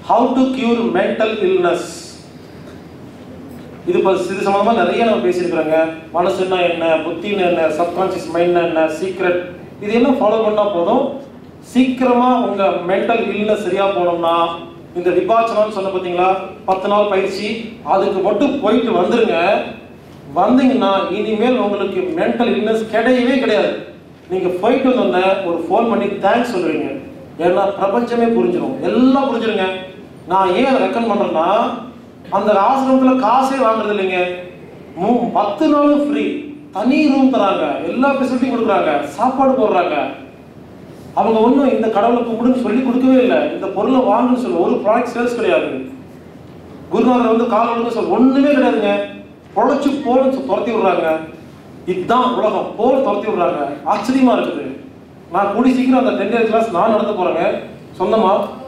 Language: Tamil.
how to cure mental illness இது இப்போ இது சம்மந்தமாக நிறைய நம்ம பேசியிருக்கிறோங்க மனசுன்னா என்ன புத்தின்னு என்ன சப்கான்ஷியஸ் மைண்ட்னா என்ன சீக்ரெட் இது எல்லாம் ஃபாலோ பண்ணால் போதும் சீக்கிரமாக உங்கள் மென்டல் இல்னஸ் சரியாக போகணும்னா இந்த விபாச்சனம்னு சொன்ன பார்த்தீங்களா பத்து நாள் பயிற்சி அதுக்கு மட்டும் போயிட்டு வந்துருங்க வந்தீங்கன்னா இனிமேல் உங்களுக்கு மென்டல் இல்னஸ் கிடையவே கிடையாது நீங்கள் போயிட்டு வந்தோடனே ஒரு ஃபோன் பண்ணி தேங்க்ஸ் சொல்லுவீங்க ஏன்னா பிரபஞ்சமே புரிஞ்சிடும் எல்லாம் புரிஞ்சிருங்க நான் ஏன் அதை ரெக்கமெண்ட் பண்ணுறேன்னா அந்த ஆசிரமத்தில் காசே வாங்குறது இல்லைங்க மூ பத்து நாளும் ஃப்ரீ தனி ரூம் தராங்க எல்லா ஃபெசிலிட்டியும் கொடுக்குறாங்க சாப்பாடு போடுறாங்க அவங்க ஒன்றும் இந்த கடவுளை கும்பிடுன்னு சொல்லி கொடுக்கவே இல்லை இந்த பொருளை வாங்குன்னு சொல்லி ஒரு ப்ராடக்ட் சேல்ஸ் கிடையாது குருநாதர் வந்து கால் விடுங்க சொல்ல ஒண்ணுமே கிடையாதுங்க பொழைச்சு போன்னு சொல்லி துரத்தி விடுறாங்க இதுதான் உலகம் போல் துரத்தி விடுறாங்க ஆச்சரியமா இருக்குது நான் கூடி சீக்கிரம் அந்த டென் டேஸ் கிளாஸ் நான் நடத்த போறேங்க சொந்தமா